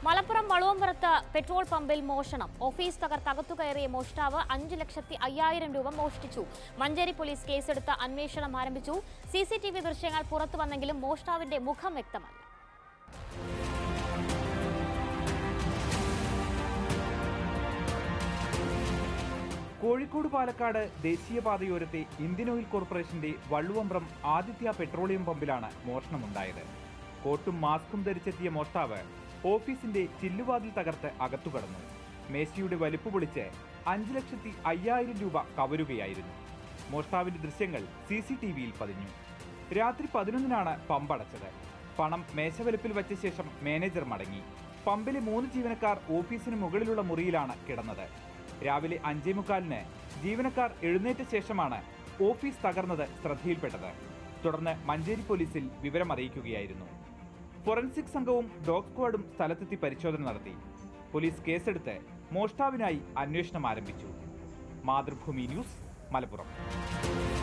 Malappuram വളവമ്പുറത്ത് petrol പമ്പിൽ മോഷണം office തകർത്തകത്തു കയറിയ മോഷ്ടാവ് അഞ്ച് ലക്ഷത്തി അയ്യായിരം രൂപ മോഷ്ടിച്ചു മഞ്ചേരി പോലീസ് കേസെടുത്ത് അന്വേഷണം ആരംഭിച്ചു സി സി ടി വി ദൃശ്യങ്ങൾ പുറത്തു വന്നെങ്കിലും മോഷ്ടാവിന്റെ മുഖം വ്യക്തമല്ല കോഴിക്കോട് പാലക്കാട് ദേശീയപാതയോരത്തെ ഇന്ത്യൻ ഓയിൽ കോർപ്പറേഷന്റെ വള്ളുവമ്പ്രം ആദിത്യ പെട്രോളിയം പമ്പിലാണ് മോഷണമുണ്ടായത് കോട്ടും മാസ്കും ധരിച്ചെത്തിയ മോഷ്ടാവ് ഓഫീസിന്റെ ചില്ലുവാതിൽ തകർത്ത് അകത്തുകടന്നു മേശയുടെ വലിപ്പ് പൊളിച്ച് അഞ്ച് ലക്ഷത്തി അയ്യായിരം രൂപ കവരുകയായിരുന്നു മോഷ്ടാവിന്റെ ദൃശ്യങ്ങൾ സി സി ടി വിയിൽ പതിഞ്ഞു രാത്രി പതിനൊന്നിനാണ് പമ്പ് അടച്ചത് പണം മേശവലിപ്പിൽ വച്ച ശേഷം മാനേജർ മടങ്ങി പമ്പിലെ മൂന്ന് ജീവനക്കാർ ഓഫീസിന് മുകളിലുള്ള മുറിയിലാണ് കിടന്നത് രാവിലെ അഞ്ചേ മുക്കാലിന് ജീവനക്കാർ എഴുന്നേറ്റ ശേഷമാണ് ഓഫീസ് തകർന്നത് ശ്രദ്ധയിൽപ്പെട്ടത് തുടർന്ന് മഞ്ചേരി പോലീസിൽ വിവരം അറിയിക്കുകയായിരുന്നു ഫോറൻസിക് സംഘവും ഡോഗ് സ്ക്വാഡും സ്ഥലത്തെത്തി പരിശോധന നടത്തി പോലീസ് കേസെടുത്ത് മോഷ്ടാവിനായി അന്വേഷണം ആരംഭിച്ചു മാതൃഭൂമി ന്യൂസ് മലപ്പുറം